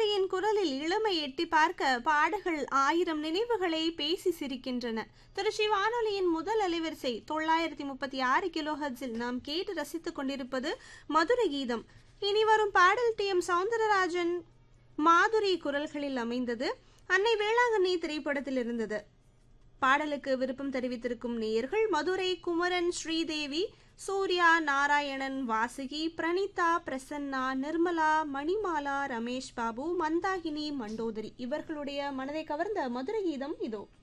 வானொலியின் குரலில் இளமை எட்டி பார்க்க பாடல்கள் ஆயிரம் நினைவுகளை பேசி சிரிக்கின்றன திருச்சி வானொலியின் முதல் அலைவரிசை தொள்ளாயிரத்தி முப்பத்தி ஆறு கிலோ ஹர்ட்ஸில் நாம் கேட்டு ரசித்துக் கொண்டிருப்பது மதுரை கீதம் இனி வரும் பாடல் டி எம் சவுந்தரராஜன் மாதுரி குரல்களில் அமைந்தது அன்னை வேளாங்கண்ணி திரைப்படத்தில் இருந்தது பாடலுக்கு விருப்பம் தெரிவித்திருக்கும் நேயர்கள் மதுரை குமரன் ஸ்ரீதேவி சூர்யா நாராயணன் வாசுகி பிரணீதா பிரசன்னா நிர்மலா மணிமாலா ரமேஷ் பாபு மந்தாகினி மண்டோதரி இவர்களுடைய மனதை கவர்ந்த மதுரை கீதம் இதோ